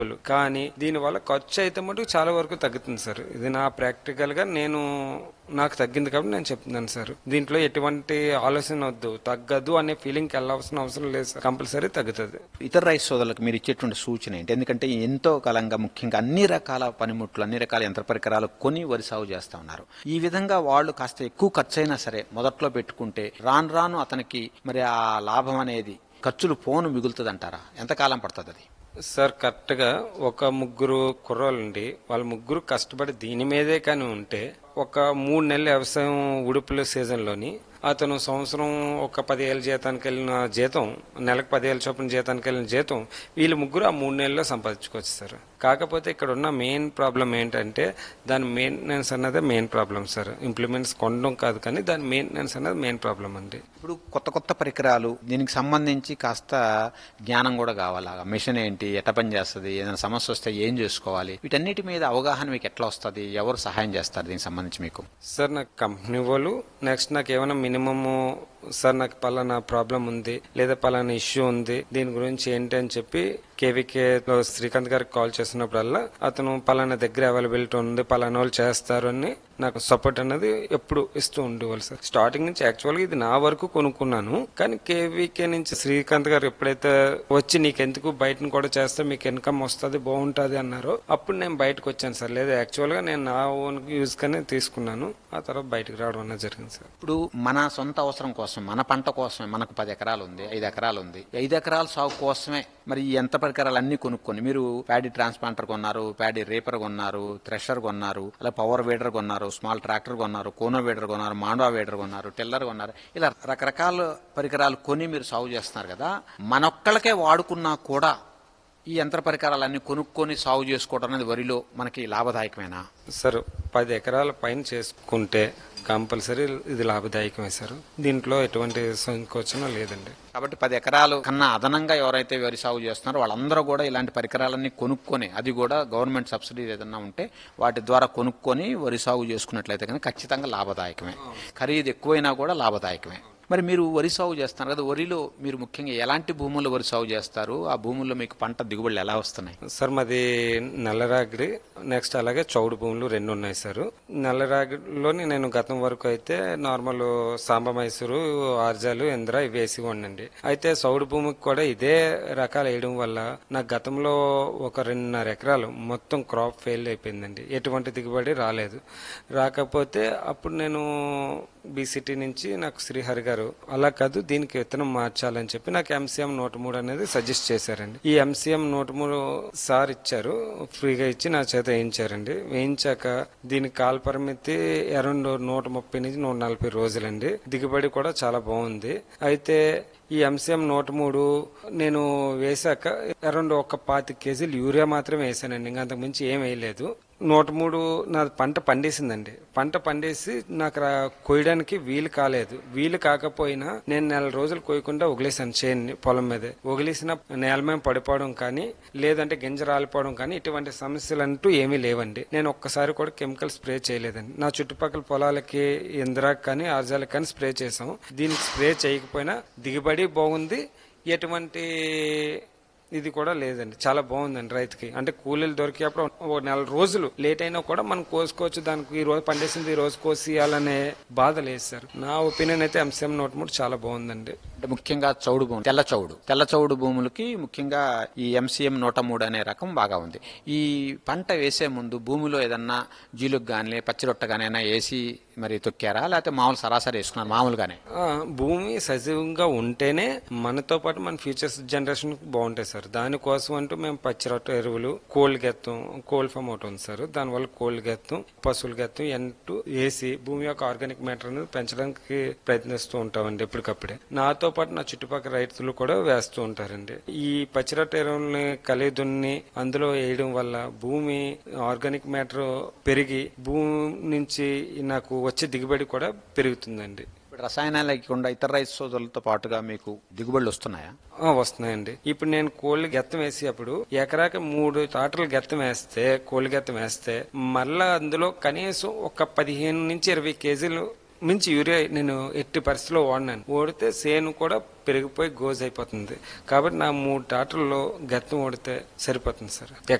కానీ దీనివల్ల ఖర్చు అయితే మటుకు చాలా వరకు తగ్గుతుంది సార్ ఇది నా ప్రాక్టికల్ గా నేను నాకు తగ్గింది కాబట్టి నేను చెప్తున్నాను సార్ దీంట్లో ఎటువంటి ఆలోచన వద్దు తగ్గదు అనే ఫీలింగ్కి వెళ్ళవలసిన అవసరం లేదు సార్ కంపల్సరీ తగ్గుతుంది ఇతర రైతు సోదరులకు మీరు ఇచ్చేటువంటి సూచన ఏంటి ఎందుకంటే ఎంతో కాలంగా ముఖ్యంగా అన్ని రకాల పనిముట్లు అన్ని రకాల యంత్ర పరికరాలు కొని వరి సాగు చేస్తా ఉన్నారు ఈ విధంగా వాళ్ళు కాస్త ఎక్కువ ఖర్చు అయినా సరే మొదట్లో పెట్టుకుంటే రాను రాను అతనికి మరి ఆ లాభం అనేది ఖర్చులు పోను మిగులుతుంది అంటారా ఎంతకాలం పడుతుంది అది సార్ కరెక్ట్ గా ఒక ముగ్గురు కుర్రోళ్ళండి వాళ్ళ ముగ్గురు కష్టపడి దీని మీదే కానీ ఉంటే ఒక మూడు నెలల వ్యవసాయం ఉడుపుల సీజన్ లోని అతను సంవత్సరం ఒక పదివేల జీతానికి వెళ్ళిన జీతం నెలకు పదివేల చొప్పున జీతానికి వెళ్ళిన జీతం వీళ్ళు ముగ్గురు ఆ మూడు నెలల్లో సంపాదించుకోవచ్చు సార్ కాకపోతే ఇక్కడ ఉన్న మెయిన్ ప్రాబ్లం ఏంటంటే దాని మెయింటెనెన్స్ అన్నదే మెయిన్ ప్రాబ్లం సార్ ఇంప్లిమెంట్స్ కొనడం కాదు కానీ దాని మెయింటెనెన్స్ అనేది మెయిన్ ప్రాబ్లం అండి ఇప్పుడు కొత్త కొత్త పరికరాలు దీనికి సంబంధించి కాస్త జ్ఞానం కూడా కావాలి మిషన్ ఏంటి ఎట్ట పని చేస్తుంది ఏదైనా సమస్య వస్తే ఏం చేసుకోవాలి వీటన్నిటి మీద అవగాహన మీకు ఎట్లా వస్తుంది ఎవరు సహాయం చేస్తారు దీనికి సంబంధించి మీకు సార్ నాకు కంపెనీ వాళ్ళు నెక్స్ట్ నాకు ఏమైనా మినిమము సార్ నాకు పలానా ప్రాబ్లం ఉంది లేదా పలానా ఇష్యూ ఉంది దీని గురించి ఏంటి అని చెప్పి కేవీకే లో శ్రీకాంత్ గారికి కాల్ చేసినప్పుడల్లా అతను పలానా దగ్గర అవైలబిలిటీ ఉంది పలానా వాళ్ళు చేస్తారు అని నాకు సపోర్ట్ అనేది ఎప్పుడు ఇస్తూ ఉండేవాళ్ళు సార్ స్టార్టింగ్ నుంచి యాక్చువల్గా ఇది నా వరకు కొనుక్కున్నాను కానీ కేవీకే నుంచి శ్రీకాంత్ గారు ఎప్పుడైతే వచ్చి నీకెందుకు బయటను కూడా చేస్తే మీకు ఇన్కమ్ వస్తుంది బాగుంటుంది అన్నారో అప్పుడు నేను బయటకు వచ్చాను సార్ లేదా యాక్చువల్గా నేను నా ఓన్ యూజ్ కనే తీసుకున్నాను ఆ తర్వాత బయటకు రావడం అనేది జరిగింది సార్ ఇప్పుడు మన సొంత అవసరం కోసం మన పంట కోసమే మనకు పది ఎకరాలు ఉంది ఐదు ఎకరాలు ఉంది ఈ ఐదు ఎకరాల సాగు కోసమే మరి ఈ యంత్ర పరికరాలు అన్ని కొనుక్కొని మీరు ప్యాడీ ట్రాన్స్ప్లాంటర్ కొన్నారు ప్యాడీ రేపర్ కొన్నారు థ్రెషర్ కొన్నారు అలా పవర్ వేడర్ కొన్నారు స్మాల్ ట్రాక్టర్ కొన్నారు కోనో వేడర్ కొన్నారు మాండవా వేడర్ కొన్నారు టిల్లర్ కొన్నారు ఇలా రకరకాల పరికరాలు కొని మీరు సాగు చేస్తున్నారు కదా మనొక్కళ్ళకే వాడుకున్నా కూడా ఈ యంత్ర పరికరాలన్నీ కొనుక్కొని సాగు చేసుకోవడం అనేది వరిలో మనకి లాభదాయకమేనా సార్ పది ఎకరాల పైన చేసుకుంటే కంపల్సరీ ఇది లాభదాయకమే సార్ దీంట్లో ఎటువంటి సంకోచన లేదండి కాబట్టి పది ఎకరాలు కన్నా అదనంగా ఎవరైతే వరి సాగు చేస్తున్నారో వాళ్ళందరూ కూడా ఇలాంటి పరికరాలన్నీ కొనుక్కొని అది కూడా గవర్నమెంట్ సబ్సిడీ ఏదన్నా ఉంటే వాటి ద్వారా కొనుక్కొని వరి సాగు చేసుకున్నట్లయితే కనుక ఖచ్చితంగా లాభదాయకమే ఖరీదు ఎక్కువైనా కూడా లాభదాయకమే మరి మీరు వరి సాగు చేస్తున్నారు కదా వరిలో మీరు ముఖ్యంగా ఎలాంటి భూముల్లో వరి సాగు చేస్తారు ఆ భూముల్లో మీకు పంట దిగుబడులు ఎలా వస్తున్నాయి సార్ మాది నల్లరాగిడి నెక్స్ట్ అలాగే చౌడు భూములు రెండు ఉన్నాయి సార్ నల్లరాగిడిలోని నేను గతం వరకు అయితే నార్మల్ సాంబ మైసూరు ఆర్జాలు ఇంద్ర ఇవి వేసి ఉండండి అయితే చౌడు భూమికి కూడా ఇదే రకాలు వేయడం వల్ల నాకు గతంలో ఒక రెండున్నర ఎకరాలు మొత్తం క్రాప్ ఫెయిల్ అయిపోయిందండి ఎటువంటి దిగుబడి రాలేదు రాకపోతే అప్పుడు నేను బీసీటీ నుంచి నాకు శ్రీహరి గారు అలా కాదు దీనికి విత్తనం మార్చాలని చెప్పి నాకు ఎంసీఎం నూట మూడు అనేది సజెస్ట్ చేశారండి ఈ ఎంసీఎం నూట మూడు సార్ ఇచ్చారు ఫ్రీగా ఇచ్చి నా చేత వేయించారండి వేయించాక దీని కాల పరిమితి అరౌండ్ నూట ముప్పై నుంచి నూట నలభై రోజులండి దిగుబడి కూడా చాలా బాగుంది అయితే ఈ ఎంసీఎం నూట మూడు నేను వేశాక అరౌండ్ ఒక పాతి కేజీలు యూరియా మాత్రమే వేసానండి ఇంకా అంతకు మించి ఏం వేయలేదు నూట మూడు నా పంట పండేసిందండి పంట పండేసి నాకు రా- కోయడానికి వీలు కాలేదు వీలు కాకపోయినా నేను నెల రోజులు కోయకుండా వదిలేసాను చేన్ని పొలం మీదే వదిలేసిన నేల మీద పడిపోవడం కానీ లేదంటే గింజ రాలిపోవడం కానీ ఇటువంటి సమస్యలు అంటూ ఏమీ లేవండి నేను ఒక్కసారి కూడా కెమికల్ స్ప్రే చేయలేదండి నా చుట్టుపక్కల పొలాలకి ఇందిరాకి కానీ ఆర్జాలకు కానీ స్ప్రే చేసాం దీనికి స్ప్రే చేయకపోయినా దిగుబడి బాగుంది ఎటువంటి ఇది కూడా లేదండి చాలా బాగుందండి రైతుకి అంటే కూలీలు దొరికేప్పుడు ఓ నెల రోజులు లేట్ అయినా కూడా మనం కోసుకోవచ్చు దానికి ఈ రోజు పండేసింది ఈ రోజు కోసియాలనే బాధ లేదు సార్ నా ఒపీనియన్ అయితే ఎంసీఎం నోట్ మూడు చాలా బాగుందండి అంటే ముఖ్యంగా చౌడు భూమి తెల్ల చౌడు తెల్ల చౌడు భూములకి ముఖ్యంగా ఈ ఎంసీఎం నూట మూడు అనే రకం బాగా ఉంది ఈ పంట వేసే ముందు భూమిలో ఏదన్నా జీలుకు కానీ పచ్చిరొట్ట కానీ అయినా వేసి మరి తొక్కారా లేకపోతే మామూలు సరాసరి వేసుకున్నారు మామూలుగానే ఆ, భూమి సజీవంగా ఉంటేనే మనతో పాటు మన ఫ్యూచర్స్ జనరేషన్ బాగుంటాయి సార్ దానికోసం అంటూ మేము పచ్చిరొట్ట ఎరువులు కోల్డ్ గెత్తం కోల్డ్ ఫామ్ ఒకటి ఉంది సార్ దానివల్ల కోల్డ్ గెత్తం పశువుల గెత్తం ఎంటూ వేసి భూమి యొక్క ఆర్గానిక్ మ్యాటర్ అనేది పెంచడానికి ప్రయత్నిస్తూ ఉంటామండి ఎప్పటికప్పుడే నాతో పాటు నా చుట్టుపక్కల రైతులు కూడా వేస్తూ ఉంటారండి ఈ పచ్చిరొట్ట ఎరువుల్ని కలిదున్ని అందులో వేయడం వల్ల భూమి ఆర్గానిక్ మ్యాటర్ పెరిగి భూమి నుంచి నాకు వచ్చే దిగుబడి కూడా పెరుగుతుందండి ఇప్పుడు రసాయనాలు లేకుండా ఇతర రైతు సోదరులతో పాటుగా మీకు దిగుబడులు వస్తున్నాయా ఆ, వస్తున్నాయండి ఇప్పుడు నేను కోళ్ళు గెత్తం వేసేటప్పుడు ఎకరాకి మూడు తాటలు గెత్తం వేస్తే కోళ్ళు గెత్తం వేస్తే మళ్ళా అందులో కనీసం ఒక పదిహేను నుంచి ఇరవై కేజీలు మించి యూరియా నేను ఎట్టి పరిస్థితిలో వాడినాను ఓడితే సేను కూడా పెరిగిపోయి గోజ్ అయిపోతుంది కాబట్టి నా మూడు టాటర్లో గత్తం ఓడితే సరిపోతుంది సార్